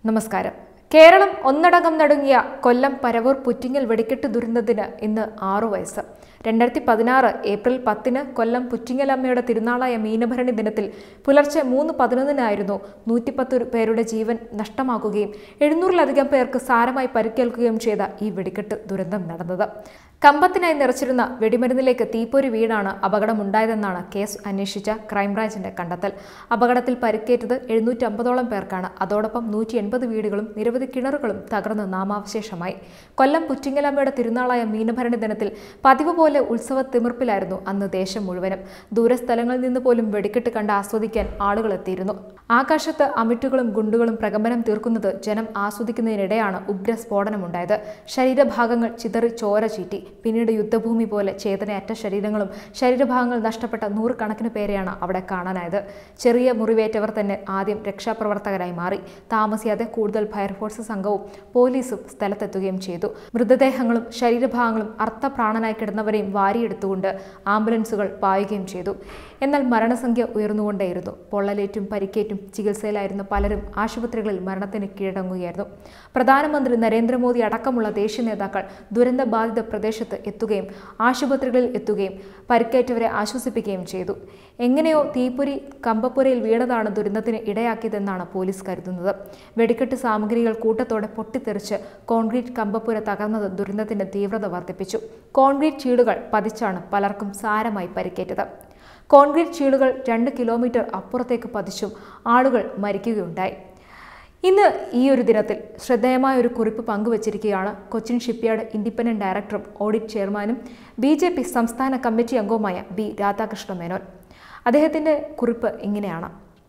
നമസ്കാരം കേരളം ഒന്നടങ്കം നടുങ്ങിയ കൊല്ലം പരവൂർ പുറ്റിങ്ങൽ വെടിക്കെട്ട് ദുരന്തത്തിന് ഇന്ന് ആറു വയസ്സ് രണ്ടായിരത്തി പതിനാറ് ഏപ്രിൽ പത്തിന് കൊല്ലം പുറ്റിങ്ങലമ്മയുടെ തിരുനാളായ മീനഭരണി ദിനത്തിൽ പുലർച്ചെ മൂന്ന് പതിനൊന്നിനായിരുന്നു നൂറ്റിപ്പത്ത് പേരുടെ ജീവൻ നഷ്ടമാക്കുകയും എഴുന്നൂറിലധികം പേർക്ക് സാരമായി പരിക്കേൽക്കുകയും ചെയ്ത ഈ വെടിക്കെട്ട് ദുരന്തം നടന്നത് കമ്പത്തിനായി നിറച്ചിരുന്ന വെടിമരുന്നിലേക്ക് തീപ്പൊരി വീണാണ് അപകടമുണ്ടായതെന്നാണ് കേസ് അന്വേഷിച്ച ക്രൈംബ്രാഞ്ചിന്റെ കണ്ടെത്തൽ അപകടത്തിൽ പരിക്കേറ്റത് എഴുന്നൂറ്റമ്പതോളം പേർക്കാണ് അതോടൊപ്പം നൂറ്റി എൺപത് വീടുകളും നിരവധി കിണറുകളും തകർന്ന് നാമാവശേഷമായി കൊല്ലം പുറ്റിങ്ങലമ്മയുടെ തിരുനാളായ മീനഭരണി ദിനത്തിൽ പതിവ് പോലെ ഉത്സവ തിമിർപ്പിലായിരുന്നു അന്ന് ദേശം മുഴുവനും ദൂരസ്ഥലങ്ങളിൽ നിന്ന് പോലും വെടിക്കെട്ട് കണ്ട് ആസ്വദിക്കാൻ ആളുകൾ എത്തിയിരുന്നു ആകാശത്ത് അമിട്ടുകളും ഗുണ്ടുകളും പ്രകമ്പനം തീർക്കുന്നത് ജനം ആസ്വദിക്കുന്നതിനിടെയാണ് ഉഗ്ര സ്ഫോടനമുണ്ടായത് ശരീരഭാഗങ്ങൾ ചിതറി ചോര ചീറ്റി പിന്നീട് യുദ്ധഭൂമി പോലെ ചേതനയറ്റ ശരീരങ്ങളും ശരീരഭാഗങ്ങൾ നഷ്ടപ്പെട്ട നൂറുകണക്കിന് പേരെയാണ് അവിടെ കാണാനായത് ചെറിയ മുറിവേറ്റവർ തന്നെ ആദ്യം രക്ഷാപ്രവർത്തകരായി മാറി താമസിയാതെ കൂടുതൽ ഫയർഫോഴ്സ് സംഘവും പോലീസും സ്ഥലത്തെത്തുകയും ചെയ്തു മൃതദേഹങ്ങളും ശരീരഭാഗങ്ങളും അർത്ഥപ്രാണനായി കിടന്നവരെയും വാരിയെടുത്തുകൊണ്ട് ആംബുലൻസുകൾ പായുകയും ചെയ്തു എന്നാൽ മരണസംഖ്യ ഉയർന്നുകൊണ്ടേയിരുന്നു പൊള്ളലേറ്റും പരിക്കേറ്റും ചികിത്സയിലായിരുന്ന പലരും ആശുപത്രികളിൽ മരണത്തിന് കീഴടങ്ങുകയായിരുന്നു പ്രധാനമന്ത്രി നരേന്ദ്രമോദി അടക്കമുള്ള ദേശീയ നേതാക്കൾ ദുരന്ത ബാധിത പ്രദേശത്ത് എത്തുകയും ആശുപത്രികളിൽ എത്തുകയും പരിക്കേറ്റവരെ ആശ്വസിപ്പിക്കുകയും ചെയ്തു എങ്ങനെയോ തീപ്പൊരി കമ്പപ്പുരയിൽ വീണതാണ് ദുരന്തത്തിന് ഇടയാക്കിയതെന്നാണ് പോലീസ് കരുതുന്നത് വെടിക്കെട്ട് സാമഗ്രികൾ കൂട്ടത്തോടെ പൊട്ടിത്തെറിച്ച് കോൺക്രീറ്റ് കമ്പപ്പുര തകർന്നത് ദുരന്തത്തിന്റെ തീവ്രത വർദ്ധിപ്പിച്ചു കോൺക്രീറ്റ് ചീടുകൾ പതിച്ചാണ് പലർക്കും സാരമായി പരിക്കേറ്റത് കോൺക്രീറ്റ് ചീളുകൾ രണ്ട് കിലോമീറ്റർ അപ്പുറത്തേക്ക് പതിച്ചും ആളുകൾ മരിക്കുകയുണ്ടായി ഇന്ന് ഈ ഒരു ദിനത്തിൽ ശ്രദ്ധേയമായ ഒരു കുറിപ്പ് പങ്കുവച്ചിരിക്കുകയാണ് കൊച്ചിൻ ഷിപ്പ്യാർഡ് ഇൻഡിപെൻഡന്റ് ഡയറക്ടറും ഓഡിറ്റ് ചെയർമാനും ബി ജെ പി സംസ്ഥാന കമ്മിറ്റി അംഗവുമായ ബി രാധാകൃഷ്ണ മേനോൻ അദ്ദേഹത്തിൻ്റെ കുറിപ്പ് ഇങ്ങനെയാണ്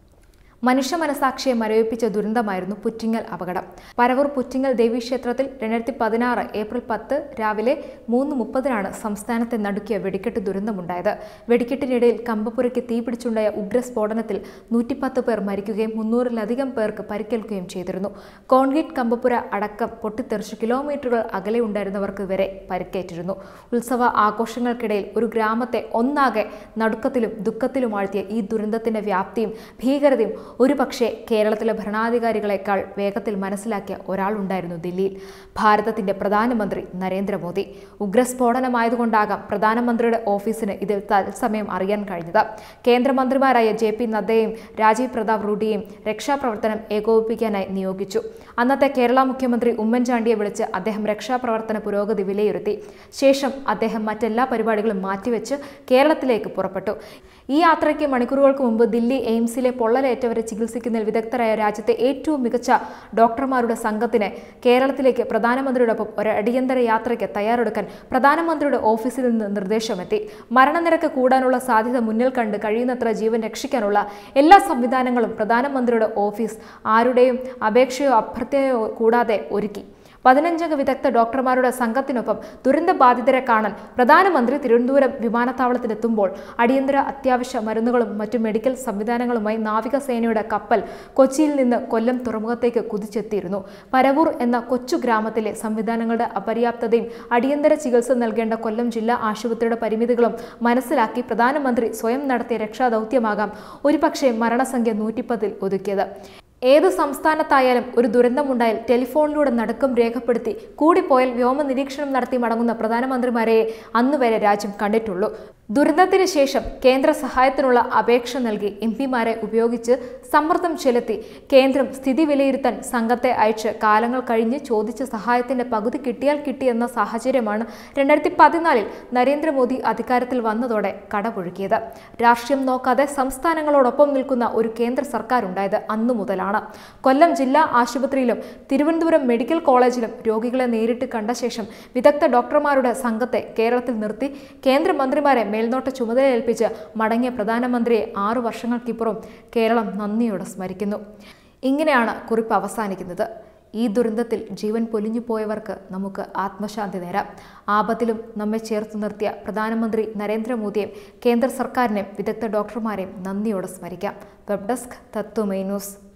മനുഷ്യ മനസാക്ഷിയെ മരവിപ്പിച്ച ദുരന്തമായിരുന്നു പുറ്റിങ്ങൽ അപകടം പരവൂർ പുറ്റിങ്ങൽ ദേവീക്ഷേത്രത്തിൽ രണ്ടായിരത്തി പതിനാറ് ഏപ്രിൽ പത്ത് രാവിലെ മൂന്ന് മുപ്പതിനാണ് സംസ്ഥാനത്തെ നടുക്കിയ വെടിക്കെട്ട് ദുരന്തമുണ്ടായത് വെടിക്കെട്ടിനിടയിൽ കമ്പപ്പുരയ്ക്ക് തീപിടിച്ചുണ്ടായ ഉഗ്രസ്ഫോടനത്തിൽ നൂറ്റിപ്പത്ത് പേർ മരിക്കുകയും മുന്നൂറിലധികം പേർക്ക് പരിക്കേൽക്കുകയും ചെയ്തിരുന്നു കോൺക്രീറ്റ് കമ്പപ്പുര അടക്കം പൊട്ടിത്തെറിച്ച് കിലോമീറ്ററുകൾ അകലെ ഉണ്ടായിരുന്നവർക്ക് വരെ പരിക്കേറ്റിരുന്നു ഉത്സവ ആഘോഷങ്ങൾക്കിടയിൽ ഒരു ഗ്രാമത്തെ ഒന്നാകെ നടുക്കത്തിലും ദുഃഖത്തിലും ആഴ്ത്തിയ ഈ ദുരന്തത്തിന്റെ വ്യാപ്തിയും ഭീകരതയും ഒരു പക്ഷേ കേരളത്തിലെ ഭരണാധികാരികളെക്കാൾ വേഗത്തിൽ മനസ്സിലാക്കിയ ഒരാളുണ്ടായിരുന്നു ദില്ലിയിൽ ഭാരതത്തിന്റെ പ്രധാനമന്ത്രി നരേന്ദ്രമോദി ഉഗ്രസ്ഫോടനമായതുകൊണ്ടാകാം പ്രധാനമന്ത്രിയുടെ ഓഫീസിന് ഇതിൽ തത്സമയം അറിയാൻ കഴിഞ്ഞത് കേന്ദ്രമന്ത്രിമാരായ ജെ പി നദ്ദയും രാജീവ് പ്രതാപ് റൂഡിയെയും രക്ഷാപ്രവർത്തനം ഏകോപിപ്പിക്കാനായി നിയോഗിച്ചു അന്നത്തെ കേരള മുഖ്യമന്ത്രി ഉമ്മൻചാണ്ടിയെ വിളിച്ച് അദ്ദേഹം രക്ഷാപ്രവർത്തന പുരോഗതി വിലയിരുത്തി ശേഷം അദ്ദേഹം മറ്റെല്ലാ പരിപാടികളും മാറ്റിവെച്ച് കേരളത്തിലേക്ക് പുറപ്പെട്ടു ഈ യാത്രയ്ക്ക് മണിക്കൂറുകൾക്ക് മുമ്പ് ദില്ലി എയിംസിലെ പൊള്ളലേറ്റവരെ ചികിത്സിക്കുന്നതിൽ വിദഗ്ധരായ രാജ്യത്തെ ഏറ്റവും മികച്ച ഡോക്ടർമാരുടെ സംഘത്തിന് കേരളത്തിലേക്ക് പ്രധാനമന്ത്രിയോടൊപ്പം ഒരു അടിയന്തര യാത്രയ്ക്ക് തയ്യാറെടുക്കാൻ പ്രധാനമന്ത്രിയുടെ ഓഫീസിൽ നിന്ന് നിർദ്ദേശമെത്തി മരണനിരക്ക് കൂടാനുള്ള സാധ്യത മുന്നിൽ കണ്ട് കഴിയുന്നത്ര ജീവൻ രക്ഷിക്കാനുള്ള എല്ലാ സംവിധാനങ്ങളും പ്രധാനമന്ത്രിയുടെ ഓഫീസ് ആരുടെയും അപേക്ഷയോ അഭ്യർത്ഥനയോ കൂടാതെ ഒരുക്കി പതിനഞ്ചംഗ വിദഗ്ധ ഡോക്ടർമാരുടെ സംഘത്തിനൊപ്പം ദുരന്തബാധിതരെ കാണാൻ പ്രധാനമന്ത്രി തിരുവനന്തപുരം വിമാനത്താവളത്തിലെത്തുമ്പോൾ അടിയന്തര അത്യാവശ്യ മരുന്നുകളും മറ്റു മെഡിക്കൽ സംവിധാനങ്ങളുമായി നാവികസേനയുടെ കപ്പൽ കൊച്ചിയിൽ നിന്ന് കൊല്ലം തുറമുഖത്തേക്ക് കുതിച്ചെത്തിയിരുന്നു പരവൂർ എന്ന കൊച്ചു ഗ്രാമത്തിലെ സംവിധാനങ്ങളുടെ അപര്യാപ്തതയും അടിയന്തര ചികിത്സ നൽകേണ്ട കൊല്ലം ജില്ലാ ആശുപത്രിയുടെ പരിമിതികളും മനസ്സിലാക്കി പ്രധാനമന്ത്രി സ്വയം നടത്തിയ രക്ഷാദൗത്യമാകാം ഒരുപക്ഷെ മരണസംഖ്യ നൂറ്റിപ്പത്തിൽ ഒതുക്കിയത് ഏത് സംസ്ഥാനത്തായാലും ഒരു ദുരന്തമുണ്ടായാൽ ടെലിഫോണിലൂടെ നടുക്കം രേഖപ്പെടുത്തി കൂടിപ്പോയാൽ വ്യോമ നിരീക്ഷണം നടത്തി മടങ്ങുന്ന പ്രധാനമന്ത്രിമാരെ അന്നുവരെ രാജ്യം കണ്ടിട്ടുള്ളൂ ദുരന്തത്തിന് ശേഷം കേന്ദ്ര സഹായത്തിനുള്ള അപേക്ഷ നൽകി എം പിമാരെ ഉപയോഗിച്ച് സമ്മർദ്ദം ചെലുത്തി കേന്ദ്രം സ്ഥിതി വിലയിരുത്താൻ സംഘത്തെ അയച്ച് കാലങ്ങൾ കഴിഞ്ഞ് ചോദിച്ച സഹായത്തിന്റെ പകുതി കിട്ടിയാൽ കിട്ടിയെന്ന സാഹചര്യമാണ് രണ്ടായിരത്തി പതിനാലിൽ നരേന്ദ്രമോദി അധികാരത്തിൽ വന്നതോടെ കടപുഴുക്കിയത് രാഷ്ട്രീയം നോക്കാതെ സംസ്ഥാനങ്ങളോടൊപ്പം നിൽക്കുന്ന ഒരു കേന്ദ്ര സർക്കാർ ഉണ്ടായത് അന്നു മുതലാണ് കൊല്ലം ജില്ലാ ആശുപത്രിയിലും തിരുവനന്തപുരം മെഡിക്കൽ കോളേജിലും രോഗികളെ നേരിട്ട് കണ്ട ശേഷം വിദഗ്ധ ഡോക്ടർമാരുടെ സംഘത്തെ കേരളത്തിൽ നിർത്തി കേന്ദ്രമന്ത്രിമാരെ മേൽനോട്ട ചുമതല ഏൽപ്പിച്ച് മടങ്ങിയ പ്രധാനമന്ത്രിയെ ആറു വർഷങ്ങൾക്കിപ്പുറം കേരളം നന്ദിയോടെ സ്മരിക്കുന്നു ഇങ്ങനെയാണ് കുറിപ്പ് അവസാനിക്കുന്നത് ഈ ദുരന്തത്തിൽ ജീവൻ പൊലിഞ്ഞു പോയവർക്ക് നമുക്ക് ആത്മശാന്തി നേരാം ആപത്തിലും നമ്മെ ചേർത്ത് നിർത്തിയ പ്രധാനമന്ത്രി നരേന്ദ്രമോദിയെയും കേന്ദ്ര സർക്കാരിനെയും വിദഗ്ധ ഡോക്ടർമാരെയും നന്ദിയോടെ സ്മരിക്കാം വെബ് ഡെസ്ക് തത്വമൈ ന്യൂസ്